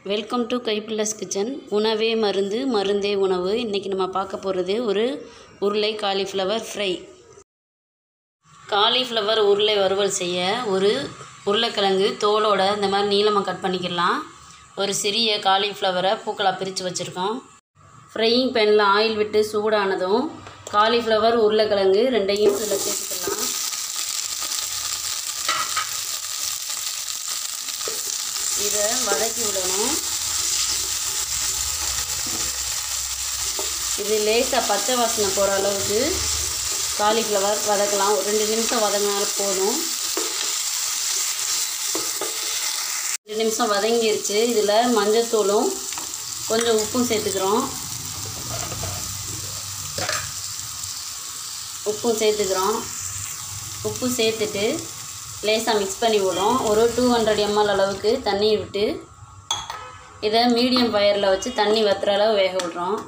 welcome to கைப்புல்லஸ் kitchen உணவே மருந்து மருந்தே உணவு இன்றைக்கி நம்ம பார்க்க போகிறது ஒரு உருளை காலிஃப்ளவர் ஃப்ரை காலிஃப்ளவர் உருளை வறுவல் செய்ய ஒரு உருளைக்கிழங்கு தோலோட இந்த மாதிரி நீளமாக கட் பண்ணிக்கலாம் ஒரு சிறிய காலிஃப்ளவரை பூக்களாக பிரித்து வச்சுருக்கோம் ஃப்ரையிங் பேனில் ஆயில் விட்டு சூடானதும் காலிஃப்ளவர் உருளைக்கிழங்கு ரெண்டையும் இதில் சேர்த்துக்கலாம் இதை வதக்கி விடணும் இது லேசாக பச்சை வாசனை போகிற அளவுக்கு காலிஃப்ளவர் வதக்கலாம் ஒரு ரெண்டு நிமிஷம் வதங்கினாலும் போதும் ரெண்டு நிமிஷம் வதங்கிருச்சு இதில் மஞ்சத்தூளும் கொஞ்சம் உப்பும் சேர்த்துக்கிறோம் உப்பும் சேர்த்துக்கிறோம் உப்பு சேர்த்துட்டு லேசாக மிக்ஸ் பண்ணி விடும் ஒரு டூ ஹண்ட்ரட் எம்எல் அளவுக்கு தண்ணி விட்டு இதை மீடியம் ஃபயரில் வச்சு தண்ணி வத்துற அளவு வேக விட்றோம்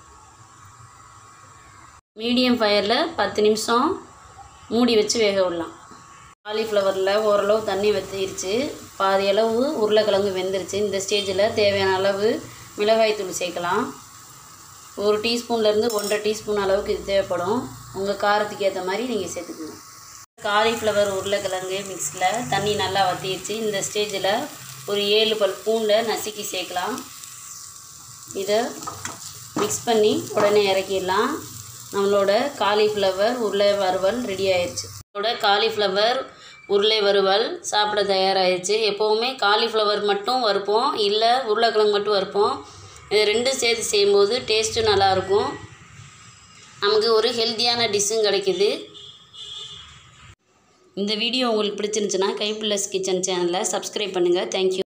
மீடியம் ஃபயரில் பத்து நிமிஷம் மூடி வச்சு வேக விடலாம் காலிஃப்ளவரில் ஓரளவு தண்ணி வற்றிருச்சு பாதி அளவு உருளைக்கிழங்கு வெந்துருச்சு இந்த ஸ்டேஜில் தேவையான அளவு மிளகாய்த்தூள் சேர்க்கலாம் ஒரு டீஸ்பூன்லேருந்து ஒன்றரை டீஸ்பூன் அளவுக்கு இது தேவைப்படும் உங்கள் காரத்துக்கு ஏற்ற மாதிரி நீங்கள் சேர்த்துக்கணும் காலிஃப்ளவர் உருளைக்கிழங்கு மிக்ஸில் தண்ணி நல்லா வற்றிடுச்சு இந்த ஸ்டேஜில் ஒரு ஏழு பல் பூண்டை நசுக்கி சேர்க்கலாம் இதை மிக்ஸ் பண்ணி உடனே இறக்கிடலாம் நம்மளோட காலிஃப்ளவர் உருளை வறுவல் ரெடி ஆயிடுச்சு நம்மளோட காலிஃப்ளவர் உருளை வறுவல் சாப்பிட தயாராகிடுச்சு எப்போவுமே காலிஃப்ளவர் மட்டும் வறுப்போம் இல்லை உருளைக்கிழங்கு மட்டும் வறுப்போம் இது ரெண்டும் சேர்த்து செய்யும்போது டேஸ்ட்டும் நல்லாயிருக்கும் நமக்கு ஒரு ஹெல்த்தியான டிஷ்ஷும் கிடைக்கிது இந்த வீடியோ உங்களுக்கு பிடிச்சிருந்துச்சுன்னா கைப்புல்லஸ் கிச்சன் சேனலை சப்ஸ்கிரைப் பண்ணுங்கள் தேங்க்யூ